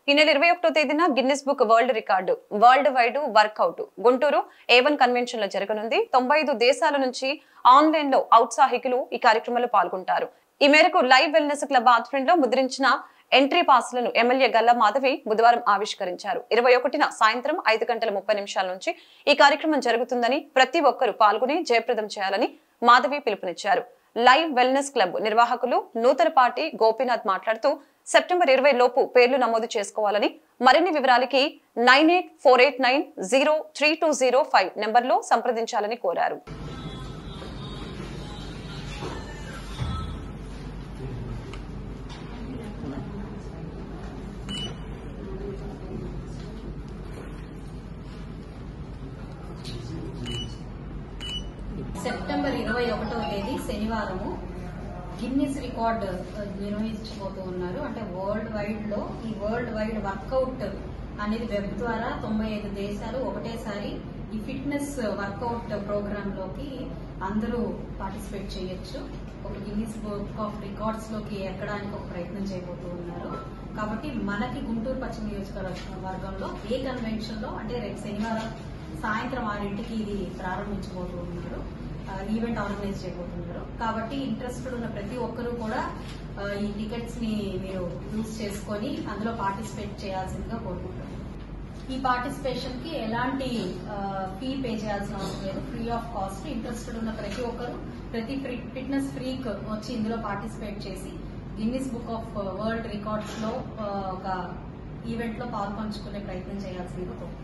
ఈ నెల ఇరవై ఒకటో తేదీన Guinness book world record world wide workout Guntur A one convention లో జరగనుంది తొంభై ఐదు దేశాల నుంచి ఆన్లైన్ లో ఔత్సాహికులు ఈ కార్యక్రమంలో పాల్గొంటారు ఈ మేరకు లైవ్ వెల్నెస్ క్లబ్ ఆధ్వర్యంలో ముద్రించిన ఎంట్రీ పాస్లను ఎమ్మెల్యే గల్లా మాధవి బుధవారం ఆవిష్కరించారు ఇరవై ఒకటిన సాయంత్రం ఐదు గంటల ముప్పై నిమిషాల నుంచి ఈ కార్యక్రమం జరుగుతుందని ప్రతి ఒక్కరూ పాల్గొని జయప్రదం చేయాలని మాధవి పిలుపునిచ్చారు లైవ్ వెల్నెస్ క్లబ్ నిర్వాహకులు నూతనపాటి గోపీనాథ్ మాట్లాడుతూ సెప్టెంబర్ ఇరవై లోపు పేర్లు నమోదు చేసుకోవాలని మరిన్ని వివరాలకి nine eight four eight nine zero three two zero five నెంబర్లో సంప్రదించాలని కోరారు సెప్టెంబర్ ఇరవై ఒకటవ తేదీ శనివారము గిన్నిస్ రికార్డ్ నిర్వహించబోతూ ఉన్నారు అంటే వరల్డ్ వైడ్ లో ఈ వరల్డ్ వైడ్ వర్కౌట్ అనేది వెబ్ ద్వారా తొంభై ఐదు దేశాలు ఒకటేసారి ఈ ఫిట్నెస్ వర్కౌట్ ప్రోగ్రామ్ లోకి అందరూ పార్టిసిపేట్ చేయొచ్చు ఒక గిన్నిస్ బుక్ ఆఫ్ రికార్డ్స్ లోకి ఎక్కడానికి ఒక ప్రయత్నం చేయబోతూ ఉన్నారు కాబట్టి మనకి గుంటూరు పశ్చిమ నియోజకవర్గంలో ఏ కన్వెన్షన్ లో అంటే రేపు శనివారం సాయంత్రం ఆరింటికి ఇది ప్రారంభించబోతూ ఉన్నారు ఆ, ఈవెంట్ ఆర్గనైజ్ చేయబోతున్నారు కాబట్టి ఇంట్రెస్టెడ్ ఉన్న ప్రతి ఒక్కరూ కూడా ఆ, ఈ టికెట్స్ ని మీరు యూజ్ చేసుకొని అందులో పార్టిసిపేట్ చేయాల్సిందిగా కోరుకుంటున్నాను ఈ పార్టిసిపేషన్ కి ఎలాంటి ఫీ పే చేయాల్సిన అవసరం లేదు ఫ్రీ ఆఫ్ కాస్ట్ ఇంట్రెస్టెడ్ ఉన్న ప్రతి ఒక్కరు ప్రతి ఫిట్నెస్ ఫ్రీక్ వచ్చి ఇందులో పార్టిసిపేట్ చేసి Guinness book of world records లో ఆ, ఒక ఈవెంట్ లో పాల్పంచుకునే ప్రయత్నం చేయాల్సిందిగా కోరుకుంటున్నాను